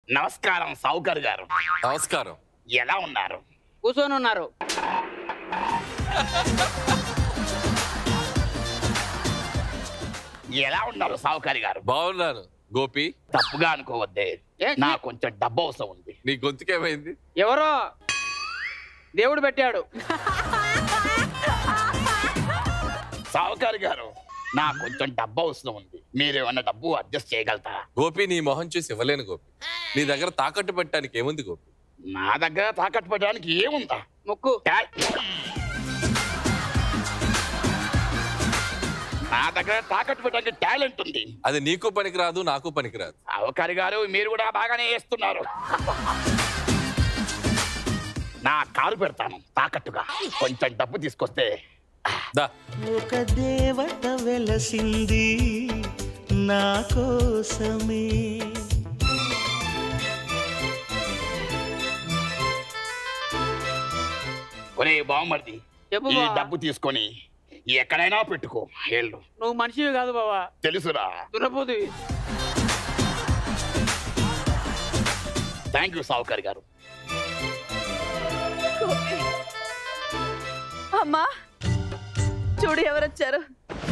నమస్కారం సౌకర్ గారు నమస్కారం ఎలా ఉన్నారు కూర్చొని ఉన్నారు ఎలా ఉన్నారు సావుకారి గారు బాగున్నాను గోపి తప్పుగా అనుకోవద్దే ఏ, నా కొంచెం డబ్బు అవసరం ఉంది నీ గొంతుకేమైంది ఎవరో దేవుడు పెట్టాడు సావుకారి గారు నా కొంచెం డబ్బు అవసరం ఉంది మీరు ఏమన్నా డబ్బు అడ్జస్ట్ చేయగలుగుతారా గోపి నీ మొహం చూసి ఇవ్వలేను గోపి నీ దగ్గర తాకట్టు పెట్టడానికి ఏముంది గోపి నా దగ్గర తాకట్టు పెట్టడానికి ఏముందా ముక్కు క్యా- నా దగ్గర తాకట్టు పెట్టడానికి టాలెంట్ ఉంది అది నీకు పనికిరాదు నాకు పనికిరాదు సావుకారి గారు మీరు కూడా బాగానే వేస్తున్నారు నా కారు పెడతాను తాకట్టుగా కొంచెం డబ్బు తీసుకొస్తే దా ఒక దేవత వెలసింది నా కోసమే ఒరే బామ్మర్ది చెప్పు ఈ బావ. డబ్బు తీసుకొని ఎక్కడైనా పెట్టుకో ఏళ్ళు నువ్వు మనిషివి కాదు బావా తెలుసురా దురపోతువి థ్యాంక్ యూ సావుకారి గారు అమ్మా చూడు ఎవరొచ్చారు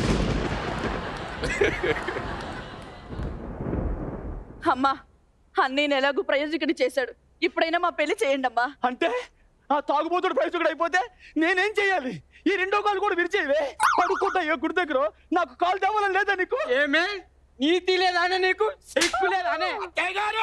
అమ్మా అన్నీని ఎలాగూ ప్రయోజకుని చేశాడు ఇప్పుడైనా మా పెళ్లి చేయండి అమ్మా అంటే ఆ తాగుబోతుడు ప్రయత్నం అయిపోతే నేనేం చేయాలి ఈ రెండో కాలు కూడా విరిచేవే పడుకుంటా ఏ గుడి దగ్గర నాకు కాలు తేవాలని లేదా నీకు ఏమే నీతి లేదానే నీకు సిక్కు లేదానే అక్కయ్య గారు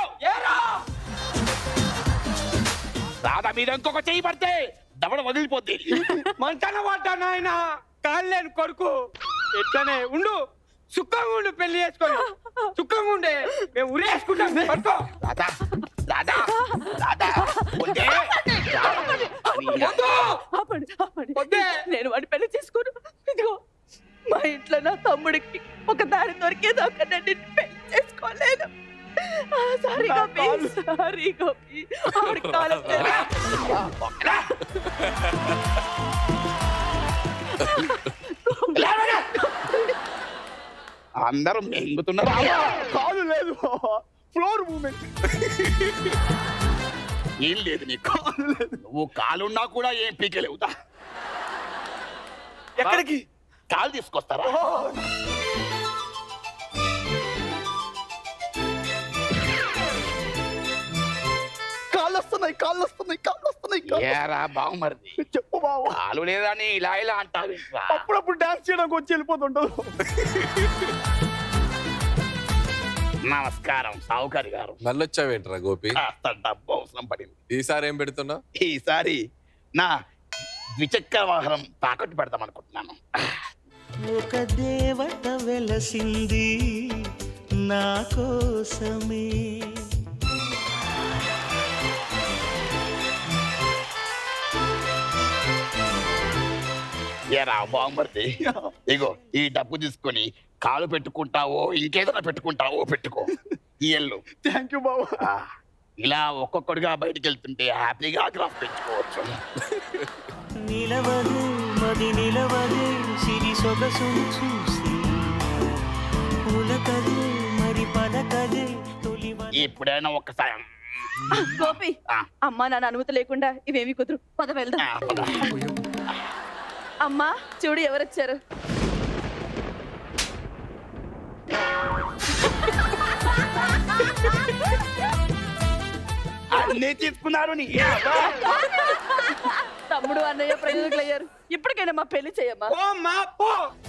రాధా మీద ఇంకొక చెయ్యి పడితే దవడ వదిలిపోద్ది మంచాన పడ్డా నాయన కాళ్ళేను కొడుకు ఎట్లనే ఉండు సుఖంగా ఉండు పెళ్లి చేసుకొని సుఖంగా ఉండే మేము ఉరేసుకుంటాం పట్టుకో రాధా రాధా రాధా వద్దే. వద్దు. ఆపండి, ఆపండి. వద్దే. నేను వాడి పెళ్లి చేసుకోను ఇదిగో మా ఇంట్లో నా తమ్ముడికి ఒక దారి దొరికేదాకా నేను నిన్ను పెళ్లి చేసుకోలేదు ఆ, సారీ నా గోపి కాళ్ళు. సారీ గోపి ఆవిడ కాలం రా. లేవరా. అందరూ మింగుతున్నారు కాలు లేదు ఫ్లోర్ మూమెంట్ ఏం లేదు నీకు నువ్వు కాలున్నా కూడా ఏం పీకలేవుతా ఎక్కడికి కాలు తీసుకొస్తారా కాళ్ళు వస్తున్నాయి కాళ్ళు వస్తున్నాయి కాళ్ళు వస్తున్నాయి కాళ్ళు ఏరా బాగుమరిది చెప్పు బావ కాలు లేదని ఇలా ఇలా అంటావు అప్పుడప్పుడు డాన్స్ చేయడానికి వచ్చి వెళ్ళిపోతుంటారు నమస్కారం సావుకారి గారు మళ్ళొచ్చావేంట్రా గోపి కాస్త డబ్బు అవసరం పడింది ఈసారి ఏం పెడుతున్నావు ఈసారి నా ద్విచక్ర వాహనం తాకట్టు పెడదాం అనుకుంటున్నాను ఒక దేవత వెలసింది నా కోసమే ఏరా బాగుమరిది ఇగో ఈ డబ్బు తీసుకొని కాలు పెట్టుకుంటావో ఇంకేదైనా పెట్టుకుంటావో పెట్టుకో ఈ ఎల్లు థ్యాంక్ యూ బావ ఆ, ఇలా ఒక్కొక్కడిగా బయటికి వెళ్తుంటే హ్యాపీగా గ్రాఫ్ పెంచుకోవచ్చు నిలవదు మది నిలవదు సిరి సొగసును చూసి పులకదు మరి పలకదు తొలి ఎప్పుడైనా ఒక్కసారి గోపి ఆ. అమ్మా నాన్న అనుమతి లేకుండా ఇవేమి కుదురు పద వెళ్దాం ఆ, పద. అమ్మా చూడు ఎవరొచ్చారు అన్నీ తీసుకున్నారు నీ అబ్బా. తమ్ముడు అన్నయ్య ప్రయోజకులు అయ్యారు ఇప్పటికైనా మా పెళ్లి చేయమ్మా ఓ మా పో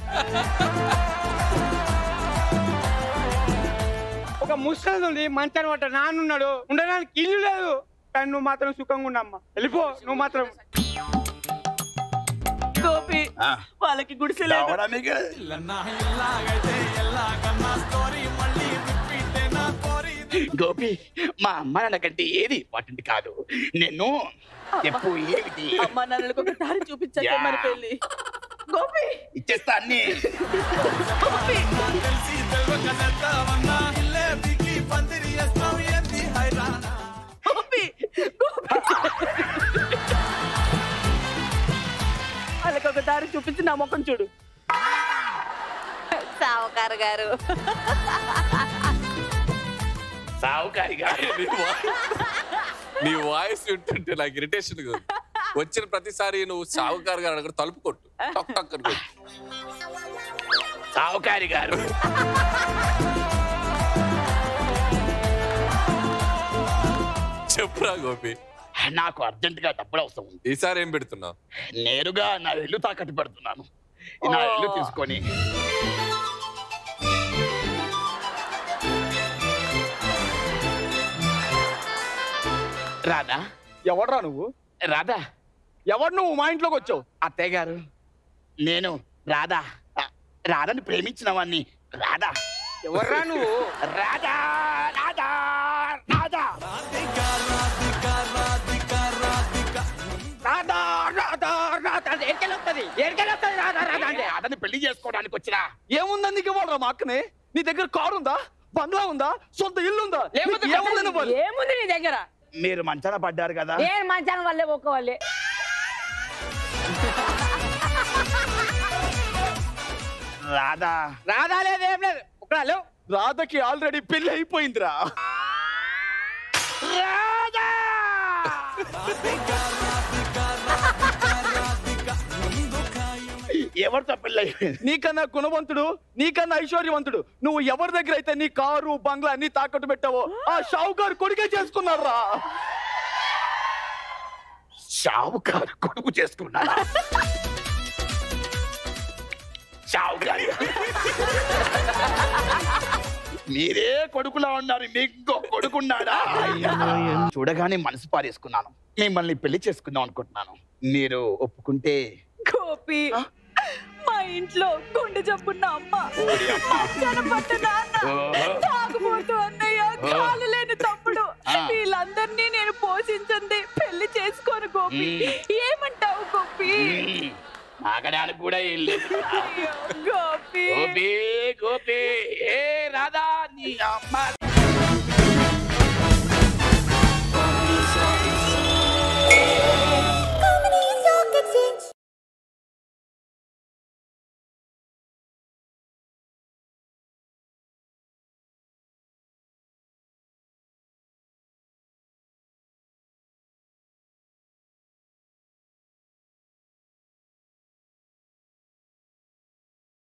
ఒక ముసలి ఉంది మంచాన్ని పట్ట నాన్నున్నాడు ఉండడానికి ఇల్లు లేదు కానీ నువ్వు మాత్రం సుఖంగా ఉండమ్మా వెళ్ళిపో నువ్వు మాత్రం గోపి ఆ, వాళ్ళకి గుడిసె లేదు దవడ మిగిలి. గోపి మా అమ్మ నాన్నకంటే ఏది ఇంపార్టెంట్ కాదు నేను చెప్పు ఏమిటి అమ్మా నాన్నలకు ఒక దారి చూపించాక మన పెళ్లి గోపి ఇచ్చేస్తా అన్ని గోపి గోపి గోపి వాళ్ళకి ఒక దారి చూపించి నా ముఖం చూడు సావుకారు గారు సావుకారి గారు నీ వా- నీ వాయిస్ వింటుంటే నాకు ఇరిటేషన్ ఉంది వచ్చిన ప్రతిసారి నువ్వు సావుకారు గారు అక్కడ తలుపు కొట్టు టక్ టక్ అని కొట్టు సావుకారి గారు చెప్పురా గోపి నాకు అర్జెంట్ గా డబ్బులు అవసరం ఉంది ఈసారి ఏం పెడుతున్నావు నేరుగా నా ఇల్లు తాకట్టు పెడుతున్నాను నా ఇల్లు తీసుకొని రాధా ఎవడ్రా నువ్వు రాధా ఎవడు నువ్వు మా ఇంట్లోకి వచ్చావు అత్తయ్య గారు నేను రాధా ఆ, రాధని ప్రేమించిన వాణ్ణి రాధా ఎవర్రా నువ్వు రాధా రాధా రాధా రాధా రాధా రాధా అంటే ఎరికెళ్ళొస్తుంది ఎరికెళ్ళొస్తుంది రాధా రాధా అంటే రాధని పెళ్లి చేసుకోవడానికి వచ్చినా ఏముందని నీకు ఇవ్వాలరా మా అక్కనే నీ దగ్గర కారు ఉందా బంగ్లా ఉందా సొంత ఇల్లు ఉందా లేకపోతే నీకు ఏముందని ఇవ్వాలి ఏముంది నీ దగ్గర మీరు మంచాన పడ్డారు కదా నేను మంచాన వల్లే ఒక్క వాళ్ళే రాధా రాధా లేదు ఏం లేదు ఒక లేవు రాధకి ఆల్రెడీ పెళ్లి అయిపోయిందిరా రాధా ఎవరితో పెళ్ళి అయిపోయింది నీకన్నా గుణవంతుడు నీకన్నా ఐశ్వర్యవంతుడు నువ్వు ఎవరి దగ్గర అయితే నీ కారు బంగ్లా అన్ని తాకట్టు పెట్టావో ఆ షావుకారు కొడుకే చేసుకున్నారా షావుకారు కొడుకు చేసుకున్నాడా షావుకారు మీరే కొడుకులా ఉన్నారు మీకు కొడుకున్నాడా చూడగానే మనసు పారేసుకున్నాను మిమ్మల్ని పెళ్లి చేసుకుందాం అనుకుంటున్నాను మీరు ఒప్పుకుంటే గోపి మా ఇంట్లో గుండె జబ్బున్న అమ్మ ఓడి అమ్మ. జనపట్ట నాన్న ఓహో. తాగుబోతు అన్నయ్య కాలు లేని తమ్ముడు ఆ. వీళ్ళందరినీ నేను పోషించింది పెళ్లి చేసుకోను గోపి మ్మ్. ఏమంటావు గోపి మ్మ్. మాగడానికి కూడా ఏం లేదు అయ్యో, గోపి గోపి గోపి ఏ రాధా నీ అమ్మ